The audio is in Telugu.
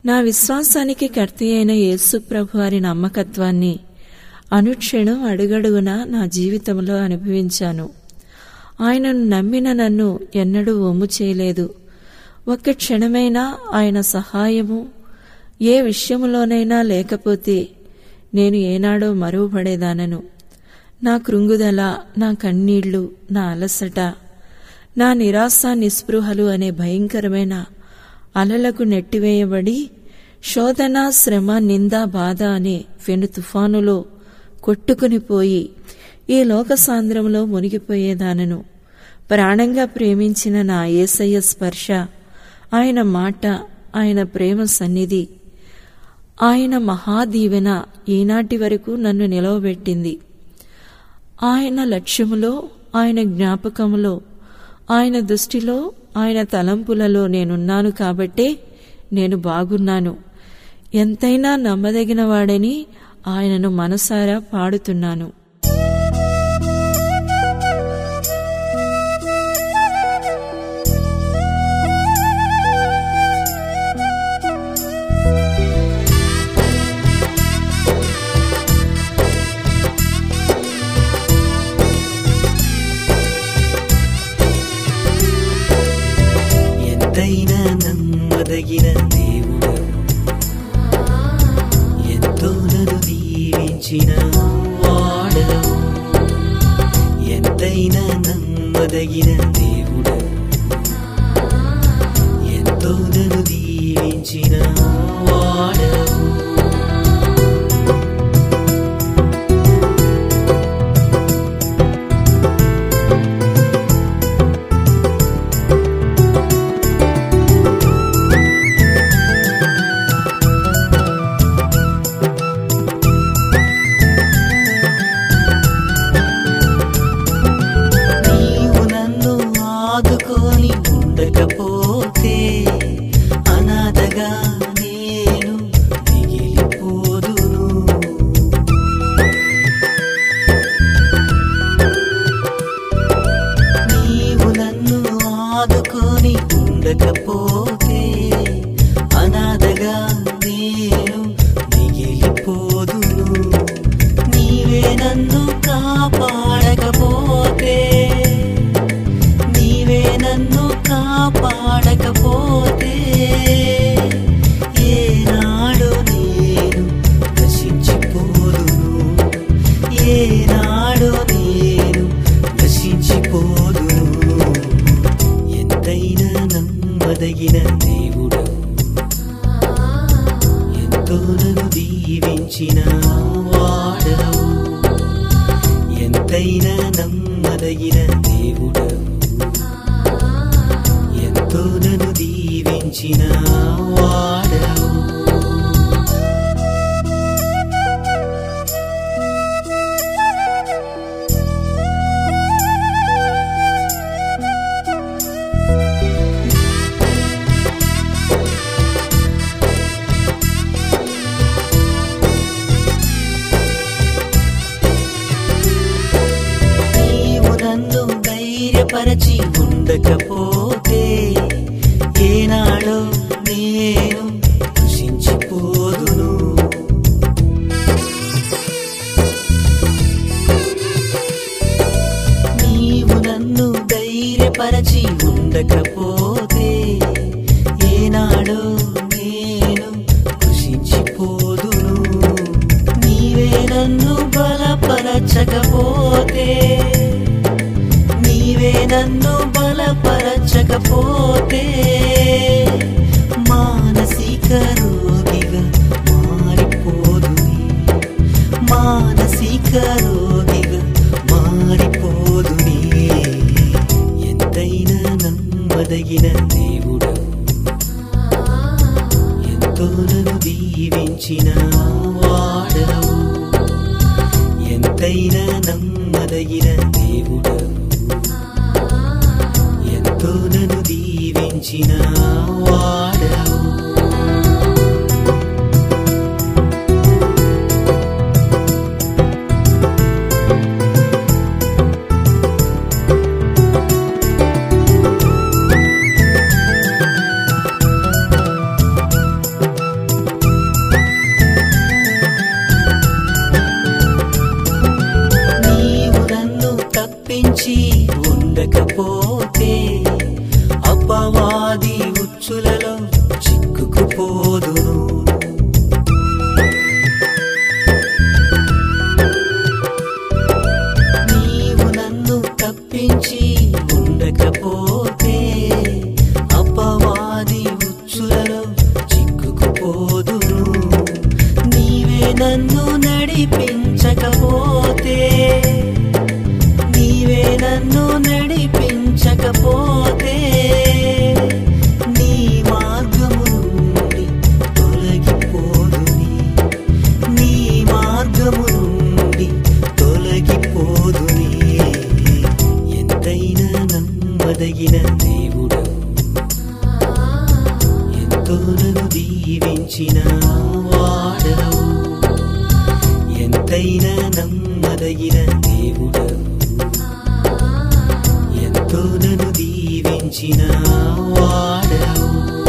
నా విశ్వాసానికి కర్తి అయిన యేసు ప్రభు వారి నమ్మకత్వాన్ని అనుక్షణం అడుగడుగునా నా జీవితంలో అనుభవించాను ఆయనను నమ్మిన నన్ను ఎన్నడూ ఒమ్ము చేయలేదు ఒక్క క్షణమైనా ఆయన సహాయము ఏ విషయములోనైనా లేకపోతే నేను ఏనాడో మరువబడేదానను నా కృంగుదల నా కన్నీళ్లు నా అలసట నా నిరాశ నిస్పృహలు అనే భయంకరమైన అలలకు నెట్టివేయబడి శోధన శ్రమ నింద బాధ అనే వెను తుఫానులో కొట్టుకుని పోయి ఈ లోకసాంద్రంలో మునిగిపోయేదానను ప్రాణంగా ప్రేమించిన నా ఏసయ్య స్పర్శ ఆయన మాట ఆయన ప్రేమ సన్నిధి ఆయన మహాదీవెన ఈనాటి వరకు నన్ను నిలవబెట్టింది ఆయన లక్ష్యములో ఆయన జ్ఞాపకములో ఆయన దృష్టిలో ఆయన తలంపులలో నేనున్నాను కాబట్టే నేను బాగున్నాను ఎంతైనా నమ్మదగిన వాడని ఆయనను మనసారా పాడుతున్నాను ఎంతైనా నమ్మదగిన దేవుడు ఎంతో నన్ను దీవించిన వాడవు ఎంతైనా నమ్మదగిన దేవుడు ఎంతో నన్ను దీవించిన వాడవు నీవు నన్ను ఆదుకొని ఉండకపోతే అనాథగా నేను మిగిలిపోదును నీవు నన్ను ఆదుకొని ఉండకపోతే అనాథగా నేను మిగిలిపోదును నీవే నన్ను కాపాడకపోతే నీవే నన్ను కాపాడకపోతే ఏనాడు నేను నశించిపోదును ఏనాడు నేను నశించిపోదును ఎంతైనా నమ్మదగిన దేవుడు ఎంతో నన్ను దీవించిన వాడవు ఎంతైనా నమ్మదగిన దేవుడు ఎంతో నన్ను దీవించిన వాడవు నీవు నన్ను ధైర్యపరచి ఉండకపోతే ఏనాడో నేను కృషించిపోదును నీవు నన్ను ధైర్యపరచి ఉండకపోతే ఏనాడో నేను కృషించిపోదును నీవే నన్ను బలపరచకపోతే నీవే నన్ను బలపరచకపోతే మానసిక రోగిగా మారిపోదుని మానసిక రోగిగా మారిపోదుని ఎంతైనా నమ్మదగిన దేవుడు ఎంతో నన్ను దీవించిన వాడవు ఎంతైనా నమ్మదగిన దేవుడు ఎంతో నన్ను దీవించిన వాడవు నన్ను నడిపించకపోతే నీవే నన్ను నడిపించకపోతే నీ మార్గము నుండి తొలగిపోదుని నీ మార్గము నుండి తొలగిపోదుని ఎంతైనా నమ్మదగిన దేవుడవు ఎంతో నన్ను దీవించిన వాడవు ఎంతైనా నమ్మదగిన దేవుడవు ఎంతో నన్ను దీవించిన వాడవు